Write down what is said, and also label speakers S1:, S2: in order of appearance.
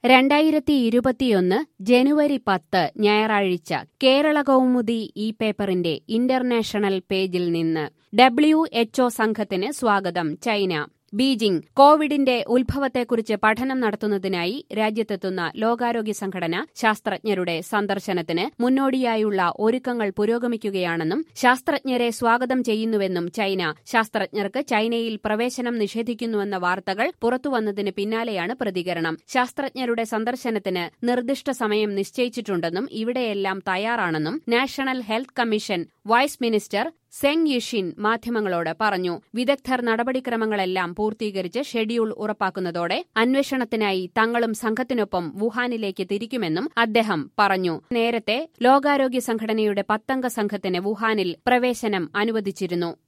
S1: രണ്ടായിരത്തി ഇരുപത്തിയൊന്ന് ജനുവരി പത്ത് ഞായറാഴ്ച കേരള കൗമുദി ഈ പേപ്പറിന്റെ ഇന്റർനാഷണൽ പേജിൽ നിന്ന് ഡബ്ല്യു എച്ച്ഒ സംഘത്തിന് സ്വാഗതം ചൈന ബീജിംഗ് കോവിഡിന്റെ ഉത്ഭവത്തെക്കുറിച്ച് പഠനം നടത്തുന്നതിനായി രാജ്യത്തെത്തുന്ന ലോകാരോഗ്യ സംഘടന ശാസ്ത്രജ്ഞരുടെ സന്ദർശനത്തിന് മുന്നോടിയായുള്ള ഒരുക്കങ്ങൾ പുരോഗമിക്കുകയാണെന്നും ശാസ്ത്രജ്ഞരെ സ്വാഗതം ചെയ്യുന്നുവെന്നും ചൈന ശാസ്ത്രജ്ഞർക്ക് ചൈനയിൽ പ്രവേശനം നിഷേധിക്കുന്നുവെന്ന വാർത്തകൾ പുറത്തുവന്നതിന് പിന്നാലെയാണ് പ്രതികരണം ശാസ്ത്രജ്ഞരുടെ സന്ദർശനത്തിന് നിർദ്ദിഷ്ട സമയം നിശ്ചയിച്ചിട്ടുണ്ടെന്നും ഇവിടെയെല്ലാം തയ്യാറാണെന്നും national health commission vice minister Zeng Yixin മാധ്യമങ്ങളോട് പറഞ്ഞു വിദഗ്ധർ നടപടിക്രമങ്ങളെല്ലാം പൂർത്തീകരിച്ച് ഷെഡ്യൂൾ ഉറപ്പാക്കുന്നതോടെ അന്വേഷണത്തിനായി തങ്ങളും സംഘത്തിനൊപ്പം വുഹാനിലേക്ക് തിരിക്കുമെന്നും അദ്ദേഹം പറഞ്ഞു നേരത്തെ ലോകാരോഗ്യ സംഘടനയുടെ പത്തംഗ സംഘത്തിന് വുഹാനിൽ പ്രവേശനം അനുവദിച്ചിരുന്നു